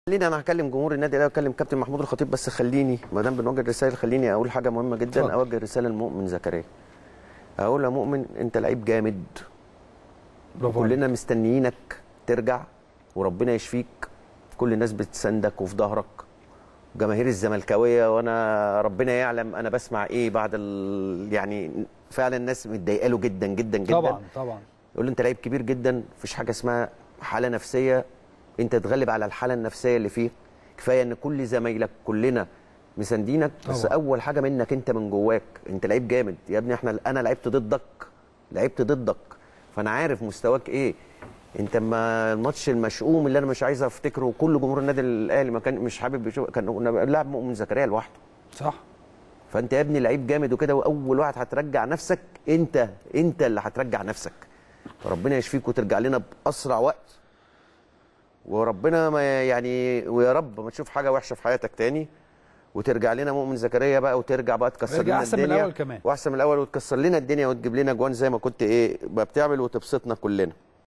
خليني انا هكلم جمهور النادي الاهلي واكلم كابتن محمود الخطيب بس خليني ما دام بنوجه رسائل خليني اقول حاجه مهمه جدا اتفضل. اوجه رساله لمؤمن زكريا اقول يا مؤمن انت لعيب جامد برافو عليك. كلنا مستنيينك ترجع وربنا يشفيك كل الناس بتساندك وفي ظهرك جماهير الزملكاويه وانا ربنا يعلم انا بسمع ايه بعد ال... يعني فعلا الناس متضايقه له جدا جدا جدا طبعا طبعا يقول له انت لعيب كبير جدا مفيش حاجه اسمها حاله نفسيه انت تتغلب على الحاله النفسيه اللي فيك كفايه ان كل زمايلك كلنا مساندينك بس طبعا. اول حاجه منك انت من جواك انت لعيب جامد يا ابني احنا انا لعبت ضدك لعبت ضدك فانا عارف مستواك ايه انت ما الماتش المشؤوم اللي انا مش عايز افتكره وكل جمهور النادي الاهلي ما كان مش حابب يشوف كان كنا بنلعب مؤمن زكريا لوحده صح فانت يا ابني لعيب جامد وكده واول واحد هترجع نفسك انت انت اللي هترجع نفسك ربنا يشفيك وترجع لنا باسرع وقت وربنا ما يعني ويا رب ما تشوف حاجه وحشه في حياتك تاني وترجع لنا مؤمن زكريا بقى وترجع بقى تكسر ويرجع لنا أحسن من الدنيا الأول كمان. واحسن من الاول وتكسر لنا الدنيا وتجيب لنا جوان زي ما كنت ايه ما بتعمل وتبسطنا كلنا